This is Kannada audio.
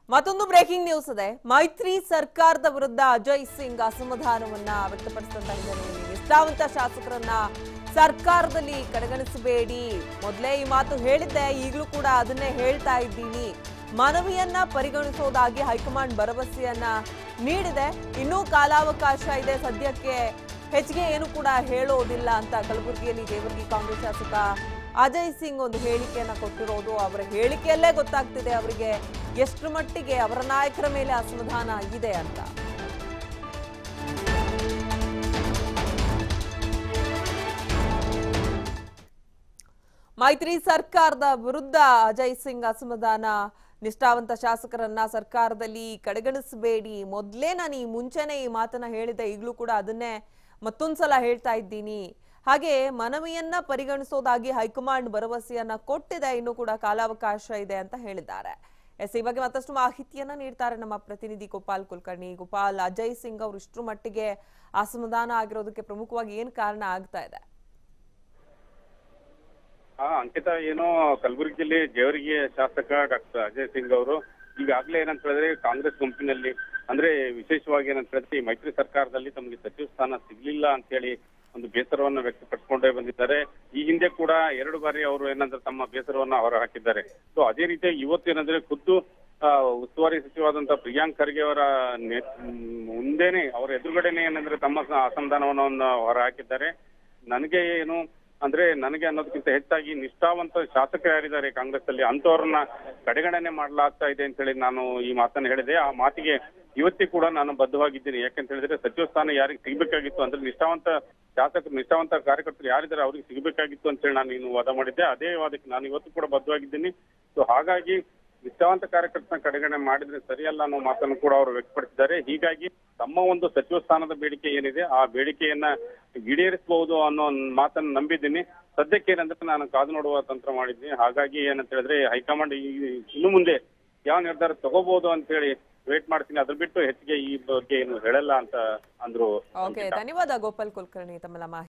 ಮತ್ತೊಂದು ಬ್ರೇಕಿಂಗ್ ನ್ಯೂಸ್ ಇದೆ ಮೈತ್ರಿ ಸರ್ಕಾರದ ವಿರುದ್ಧ ಅಜಯ್ ಸಿಂಗ್ ಅಸಮಾಧಾನವನ್ನ ವ್ಯಕ್ತಪಡಿಸ್ತಾ ಇದ್ದಾರೆ ನಿಷ್ಠಾವಂತ ಶಾಸಕರನ್ನ ಸರ್ಕಾರದಲ್ಲಿ ಕಡೆಗಣಿಸಬೇಡಿ ಮೊದಲೇ ಈ ಮಾತು ಹೇಳಿದ್ದೆ ಈಗಲೂ ಕೂಡ ಅದನ್ನೇ ಹೇಳ್ತಾ ಇದ್ದೀನಿ ಮನವಿಯನ್ನ ಪರಿಗಣಿಸೋದಾಗಿ ಹೈಕಮಾಂಡ್ ಭರವಸೆಯನ್ನ ನೀಡಿದೆ ಇನ್ನೂ ಕಾಲಾವಕಾಶ ಇದೆ ಸದ್ಯಕ್ಕೆ ಹೆಚ್ಚಿಗೆ ಏನು ಕೂಡ ಹೇಳೋದಿಲ್ಲ ಅಂತ ಕಲಬುರಗಿಯಲ್ಲಿ ದೇವರ್ಗಿ ಕಾಂಗ್ರೆಸ್ ಶಾಸಕ ಅಜಯ್ ಸಿಂಗ್ ಒಂದು ಹೇಳಿಕೆಯನ್ನ ಕೊಟ್ಟಿರೋದು ಅವರ ಹೇಳಿಕೆಯಲ್ಲೇ ಗೊತ್ತಾಗ್ತಿದೆ ಅವರಿಗೆ ಎಷ್ಟು ಮಟ್ಟಿಗೆ ಅವರ ನಾಯಕರ ಮೇಲೆ ಅಸಮಾಧಾನ ಇದೆ ಅಂತ ಮೈತ್ರಿ ಸರ್ಕಾರದ ವಿರುದ್ಧ ಅಜಯ್ ಸಿಂಗ್ ಅಸಮಾಧಾನ ನಿಷ್ಠಾವಂತ ಶಾಸಕರನ್ನ ಸರ್ಕಾರದಲ್ಲಿ ಕಡೆಗಣಿಸಬೇಡಿ ಮೊದಲೇ ನಾನು ಈ ಮುಂಚೆನೆ ಈ ಮಾತನ್ನ ಹೇಳಿದೆ ಈಗಲೂ ಕೂಡ ಅದನ್ನೇ ಮತ್ತೊಂದ್ಸಲ ಹೇಳ್ತಾ ಇದ್ದೀನಿ ಹಾಗೆ ಮನವಿಯನ್ನ ಪರಿಗಣಿಸೋದಾಗಿ ಹೈಕಮಾಂಡ್ ಭರವಸೆಯನ್ನ ಕೊಟ್ಟಿದೆ ಇನ್ನು ಕೂಡ ಕಾಲಾವಕಾಶ ಇದೆ ಅಂತ ಹೇಳಿದ್ದಾರೆ ಎಸ್ ಈ ಬಗ್ಗೆ ಮತ್ತಷ್ಟು ಮಾಹಿತಿಯನ್ನ ನೀಡ್ತಾರೆ ನಮ್ಮ ಪ್ರತಿನಿಧಿ ಗೋಪಾಲ್ ಕುಲಕರ್ಣಿ ಗೋಪಾಲ್ ಅಜಯ್ ಸಿಂಗ್ ಅವರು ಇಷ್ಟರ ಮಟ್ಟಿಗೆ ಅಸಮಾಧಾನ ಆಗಿರೋದಕ್ಕೆ ಪ್ರಮುಖವಾಗಿ ಏನ್ ಕಾರಣ ಆಗ್ತಾ ಇದೆ ಹಾ ಅಂಕಿತ ಏನು ಕಲಬುರಗಿ ಜಿಲ್ಲೆ ಜೇವರಿಗೆ ಶಾಸಕ ಡಾಕ್ಟರ್ ಅಜಯ್ ಸಿಂಗ್ ಅವರು ಈಗಾಗಲೇ ಏನಂತ ಹೇಳಿದ್ರೆ ಕಾಂಗ್ರೆಸ್ ಗುಂಪಿನಲ್ಲಿ ಅಂದ್ರೆ ವಿಶೇಷವಾಗಿ ಏನಂತ ಹೇಳಿದ್ರೆ ಈ ಮೈತ್ರಿ ಸರ್ಕಾರದಲ್ಲಿ ತಮಗೆ ಸಚಿವ ಸ್ಥಾನ ಸಿಗ್ಲಿಲ್ಲ ಅಂತ ಹೇಳಿ ಒಂದು ಬೇಸರವನ್ನ ವ್ಯಕ್ತಪಡಿಸಿಕೊಂಡೇ ಬಂದಿದ್ದಾರೆ ಈ ಹಿಂದೆ ಕೂಡ ಎರಡು ಬಾರಿ ಅವರು ಏನಂದ್ರೆ ತಮ್ಮ ಬೇಸರವನ್ನ ಹೊರ ಹಾಕಿದ್ದಾರೆ ಸೊ ಅದೇ ರೀತಿ ಇವತ್ತು ಏನಂದ್ರೆ ಖುದ್ದು ಆ, ಉಸ್ತುವಾರಿ ಸಚಿವಾದಂತ ಪ್ರಿಯಾಂಕ್ ಖರ್ಗೆ ಅವರ ನೆ- ಮುಂದೆನೆ ಅವರ ಎದುರುಗಡೆನೆ ಏನಂದ್ರೆ ತಮ್ಮ ಸ- ಅಸಮಾಧಾನವನ್ನ ಹೊರ ಹಾಕಿದ್ದಾರೆ ನನಗೆ ಏನು ಅಂದ್ರೆ ನನಗೆ ಅನ್ನೋದಕ್ಕಿಂತ ಹೆಚ್ಚಾಗಿ ನಿಷ್ಠಾವಂತ ಶಾಸಕರು ಯಾರಿದ್ದಾರೆ ಕಾಂಗ್ರೆಸ್ ಅಲ್ಲಿ ಅಂತವ್ರನ್ನ ಕಡೆಗಣನೆ ಮಾಡಲಾಗ್ತಾ ಇದೆ ಅಂತ ಹೇಳಿ ನಾನು ಈ ಮಾತನ್ನ ಹೇಳಿದೆ ಆ ಮಾತಿಗೆ ಇವತ್ತಿ ಕೂಡ ನಾನು ಬದ್ಧವಾಗಿದ್ದೀನಿ ಯಾಕಂತ ಹೇಳಿದ್ರೆ ಸಚಿವ ಸ್ಥಾನ ಯಾರಿಗೆ ಸಿಗಬೇಕಾಗಿತ್ತು ಅಂದ್ರೆ ನಿಷ್ಠಾವಂತ ಶಾಸಕರು ನಿಷ್ಠಾವಂತ ಕಾರ್ಯಕರ್ತರು ಯಾರಿದ್ದಾರೆ ಅವ್ರಿಗೆ ಸಿಗಬೇಕಾಗಿತ್ತು ಅಂತ ಹೇಳಿ ನಾನು ಇನ್ನು ವಾದ ಮಾಡಿದ್ದೆ ಅದೇ ವಾದಕ್ಕೆ ನಾನು ಇವತ್ತು ಕೂಡ ಬದ್ಧವಾಗಿದ್ದೀನಿ ಸೊ ಹಾಗಾಗಿ ನಿಷ್ಠಾವಂತ ಕಾರ್ಯಕರ್ತನ ಕಡೆಗಣನೆ ಮಾಡಿದ್ರೆ ಸರಿಯಲ್ಲ ಅನ್ನೋ ಮಾತನ್ನು ಕೂಡ ಅವರು ವ್ಯಕ್ತಪಡಿಸಿದ್ದಾರೆ ಹೀಗಾಗಿ ತಮ್ಮ ಒಂದು ಸಚಿವ ಸ್ಥಾನದ ಬೇಡಿಕೆ ಏನಿದೆ ಆ ಬೇಡಿಕೆಯನ್ನ ಈಡೇರಿಸಬಹುದು ಅನ್ನೋ ಒಂದ್ ಮಾತನ್ನ ನಂಬಿದ್ದೀನಿ ಸದ್ಯಕ್ಕೆ ಏನಂದ್ರೆ ನಾನು ಕಾದು ನೋಡುವ ತಂತ್ರ ಮಾಡಿದ್ದೀನಿ ಹಾಗಾಗಿ ಏನಂತ ಹೇಳಿದ್ರೆ ಹೈಕಮಾಂಡ್ ಈ- ಇನ್ನು ಮುಂದೆ ಯಾವ ನಿರ್ಧಾರ ತಗೋಬಹುದು ಅಂತ ಹೇಳಿ ವೇಟ್ ಮಾಡ್ತೀನಿ ಅದ್ರ ಬಿಟ್ಟು ಹೆಚ್ಚಿಗೆ ಈ ಬಗ್ಗೆ ಏನು ಹೇಳಲ್ಲ ಅಂತ ಅಂದ್ರು ಓಕೆ ಧನ್ಯವಾದ ಗೋಪಾಲ್ ಕುಲಕರ್ಣಿ ತಮ್ಮೆಲ್ಲ ಮಾಹಿತಿ